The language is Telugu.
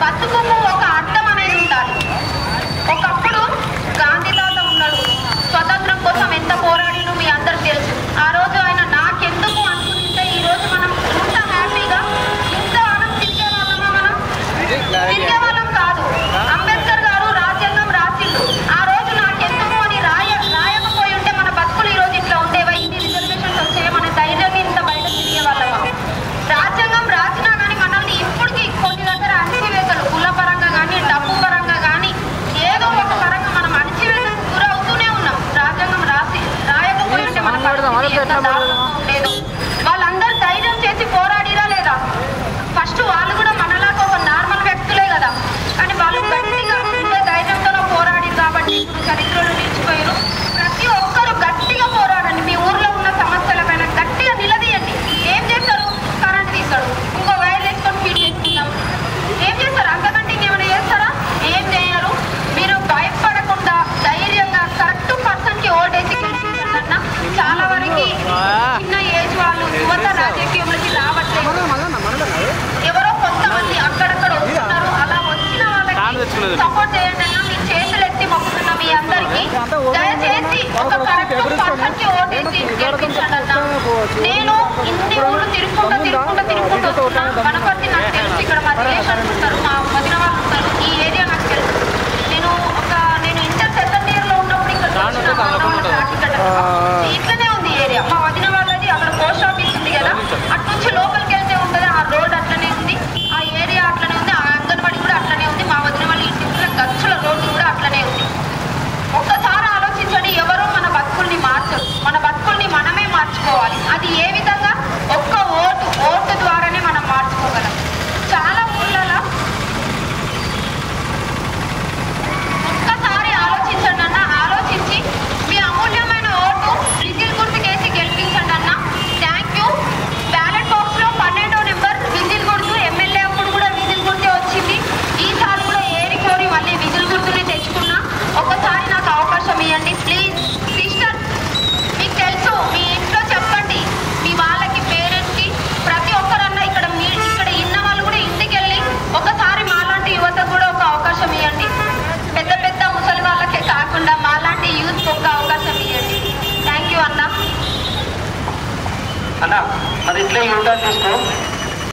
బతుకుకు ఒక అర్థం అనేది ఉండాలి ఒకప్పుడు గాంధీ తాత ఉన్నాడు స్వతంత్రం కోసం ఎంత పోరాడినో మీ అందరికి తెలుసు ఆ రోజు ఆయన నాకెందుకు అనుకుంటే ఈ రోజు మనం ఇంత హ్యాపీగా ఇంత ఆనందం తిరిగే వాళ్ళమా మనం తిరిగే వాళ్ళం కాదు అంబేద్కర్ గారు రాజ్యాంగం రాసిండు ఆ రోజు నాకెందుకు అని రాయ రాయకపోయి ఉంటే మన బతుకులు ఈ రోజు ఇట్లా ఉండేవా ఇన్ని రిజర్వేషన్స్ వచ్చాయి మన ధైర్యంగా ఇంత బయట తిరిగే వాళ్ళమా రాజ్యాంగం రాసినా కానీ మనల్ని ఇప్పటికీ కొన్ని దగ్గర అణచివేతలు కుల పరంగా కానీ డబ్బు పరంగా కానీ ఏదో ఒక పరంగా మనం అణచివేతకు గురవుతూనే ఉన్నాం రాజ్యాంగం రాసి రాయకపోయి ఉంటే మన పరిస్థితి ఎంత దారుణంగా ఉండేదో వాళ్ళందరూ ధైర్యం చేసి పోరాడిరా లేదా ఫస్ట్ వాళ్ళు కూడా మనలాగా ఒక నార్మల్ వ్యక్తులే కదా కానీ వాళ్ళు గట్టిగా ఉండే ధైర్యంతో పోరాడి కాబట్టి ఇప్పుడు చరిత్రలో నిలిచిపోయారు ప్రతి ఒక్కరు గట్టిగా పోరాడండి మీ ఊర్లో ఉన్న సమస్యల పైన గట్టిగా నిలదీయండి ఏం చేస్తారు కరెంట్ తీస్తాడు ఇంకో వైర్ వేసుకొని ఫీడ్ చేసుకుంటాం ఏం చేస్తారు అంతకంటే ఇంకేమైనా చేస్తారా ఏం చేయరు మీరు భయపడకుండా ధైర్యంగా కరెక్ట్ పర్సన్కి ఓటేసి గెలిపించాలన్నా చాలా వరకు చిన్న ఏజ్ వాళ్ళు యువత రాజకీయంలోకి రావట్లేదు ఎవరో కొంతమంది అక్కడక్కడ వస్తున్నారు అలా వచ్చిన వాళ్ళకి సపోర్ట్ చేయండి అన్నా మీ చేతులు ఎత్తి మొక్కుతున్నా మీ అందరికి దయచేసి ఒక కరెక్ట్ పర్సన్ కి ఓటేసి గెలిపించండి అన్న నేను ఇన్ని ఊళ్ళు తిరుగుకుంటూ తిరుగుకుంటూ తిరుగుకుంటూ వస్తున్నా వనపర్తి నాకు తెలుసు ఇక్కడ మా రిలేషన్స్ ఉంటారు మా వదిన వాళ్ళు ఉంటారు ఈ ఏరియా నాకు తెలుసు నేను ఒక నేను ఇంటర్ సెకండ్ ఇయర్ లో ఉన్నప్పుడు ఇక్కడ వచ్చిన మా అన్న వాళ్ళ ఫ్లాట్ ఇక్కడ ఇట్లనే ఉంది ఏరియా మా వదిన వాళ్ళది అక్కడ పోస్ట్ ఆఫీస్ ఉంది కదా అటు నుంచి లోపలికి వెళ్తే ఉంటుంది ఆ రోడ్ అట్లనే ఉంది ఆ ఏరియా అట్లనే ఉంది ఆ అంగన్వాడి కూడా అట్లనే ఉంది మా వదిన వాళ్ళ ఇంటి కూడా గచ్చుల రోడ్డు కూడా అట్లనే ఉంది ఒక్కసారి ఆలోచించండి ఎవరో మన బతుకుల్ని మార్చరు మన బతుకుల్ని మనమే మార్చుకోవాలి అది ఏ విధంగా ఒక్క ఓటు ఓటు ద్వారానే మనం మార్చుకోగలం చాలా ఊర్లలో ఒక్కసారి ఆలోచించండి అన్న ఆలోచించి మీ అమూల్యమైన ఓటు విజిల్ గుర్తుకేసి గెలిపించండి అన్న థ్యాంక్ యూ బ్యాలెట్ బాక్స్ లో పన్నెండో నెంబర్ విజిల్ గుర్తు ఎమ్మెల్యే అప్పుడు కూడా విజిల్ గుర్తే వచ్చింది ఈసారి కూడా ఏరి కోరి మళ్ళీ విజిల్ గుర్తుని తెచ్చుకున్నా ఒకసారి నాకు అవకాశం ఇవ్వండి ప్లీజ్ సిస్టర్ మీకు తెలుసు మీ ఇంట్లో చెప్పండి మీ వాళ్ళకి పేరెంట్స్ కి ప్రతి ఒక్కరన్నా ఇక్కడ మీ ఇక్కడ ఇన్న వాళ్ళు కూడా ఇంటికి వెళ్ళి ఒకసారి మాలాంటి యువతకు కూడా ఒక అవకాశం ఇవ్వండి పెద్ద పెద్ద ముసలి వాళ్ళకే కాకుండా మాలాంటి యూత్ ఒక అవకాశం ఇవ్వండి థ్యాంక్ యూ అన్న అన్న మరి ఇట్లే యూటర్న్ తీసుకో